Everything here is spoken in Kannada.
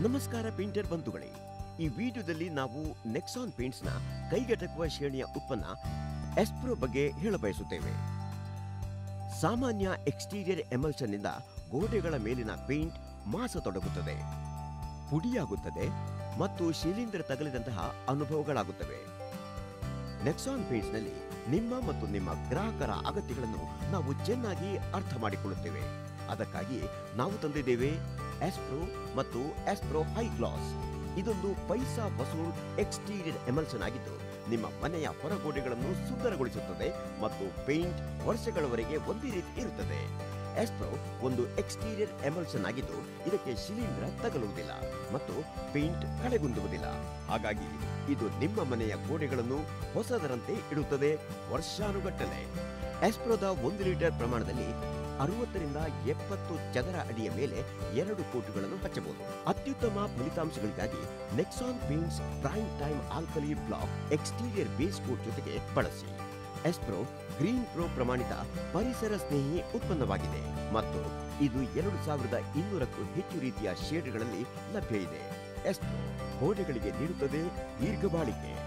ನಮಸ್ಕಾರ ಪೇಂಟರ್ ಬಂಧುಗಳೇ ಈ ವಿಡಿಯೋದಲ್ಲಿ ನಾವು ನೆಕ್ಸಾನ್ ಪೇಂಟ್ಸ್ ನ ಕೈಗೆಟಕುವ ಶ್ರೇಣಿಯ ಉತ್ಪನ್ನ ಎಸ್ಪ್ರೋ ಬಗ್ಗೆ ಹೇಳಬಯಸುತ್ತೇವೆ ಸಾಮಾನ್ಯ ಎಕ್ಸ್ಟೀರಿಯರ್ ಎಮಲ್ಷನ್ ನಿಂದ ಗೋಡೆಗಳ ಮೇಲಿನ ಪೇಂಟ್ ಮಾಸತೊಡಗುತ್ತದೆ ಪುಡಿಯಾಗುತ್ತದೆ ಮತ್ತು ಶಿಲೀಂಧ್ರ ತಗಲಿದಂತಹ ಅನುಭವಗಳಾಗುತ್ತವೆ ನೆಕ್ಸಾನ್ ಪೇಂಟ್ಸ್ ನಲ್ಲಿ ನಿಮ್ಮ ಮತ್ತು ನಿಮ್ಮ ಗ್ರಾಹಕರ ಅಗತ್ಯಗಳನ್ನು ನಾವು ಚೆನ್ನಾಗಿ ಅರ್ಥ ಮಾಡಿಕೊಳ್ಳುತ್ತೇವೆ ಅದಕ್ಕಾಗಿ ನಾವು ತಂದಿದ್ದೇವೆ ಎಸ್ಪ್ರೋ ಮತ್ತು ಎಸ್ಪ್ರೋ ಹೈ ಗ್ಲಾಸ್ ಇದೊಂದು ಪೈಸಾ ವಸೂಲ್ ಎಕ್ಸ್ಟೀರಿಯರ್ ಎಮಲ್ಷನ್ ಆಗಿದ್ದು ನಿಮ್ಮ ಮನೆಯ ಹೊರಗೋಡೆಗಳನ್ನು ಸುಂದರಗೊಳಿಸುತ್ತದೆ ಮತ್ತು ಪೇಂಟ್ ವರ್ಷಗಳವರೆಗೆ ಒಂದೇ ರೀತಿ ಇರುತ್ತದೆ ಎಸ್ಪ್ರೋ ಒಂದು ಎಕ್ಸ್ಟೀರಿಯರ್ ಎಮಲ್ಷನ್ ಆಗಿದ್ದು ಇದಕ್ಕೆ ಶಿಲೀಂಧ್ರ ತಗಲುವುದಿಲ್ಲ ಮತ್ತು ಪೇಂಟ್ ಕಳೆಗುಂದುವುದಿಲ್ಲ ಹಾಗಾಗಿ ಇದು ನಿಮ್ಮ ಮನೆಯ ಗೋಡೆಗಳನ್ನು ಹೊಸದರಂತೆ ಇಡುತ್ತದೆ ವರ್ಷಾನುಗಟ್ಟಲೆ ಎಸ್ಪ್ರೋದ ಒಂದು ಲೀಟರ್ ಪ್ರಮಾಣದಲ್ಲಿ ಅರವತ್ತರಿಂದ ಎಪ್ಪತ್ತು ಚದರ ಅಡಿಯ ಮೇಲೆ ಎರಡು ಕೋಟುಗಳನ್ನು ಹಚ್ಚಬಹುದು ಅತ್ಯುತ್ತಮ ಫಲಿತಾಂಶಗಳಿಗಾಗಿ Nexon paints prime time alkali block exterior base coat ಜೊತೆಗೆ ಬಳಸಿ ಎಸ್ಪ್ರೋ ಗ್ರೀನ್ ಪ್ರೋ ಪ್ರಮಾಣಿತ ಪರಿಸರ ಸ್ನೇಹಿ ಉತ್ಪನ್ನವಾಗಿದೆ ಮತ್ತು ಇದು ಎರಡು ಸಾವಿರದ ಇನ್ನೂರಕ್ಕೂ ಹೆಚ್ಚು ರೀತಿಯ ಶೇಡ್ಗಳಲ್ಲಿ ಲಭ್ಯ ಇದೆ ಎಸ್ಪ್ರೋ ಗೋಡೆಗಳಿಗೆ ನೀಡುತ್ತದೆ ದೀರ್ಘ ಬಾಳಿಕೆ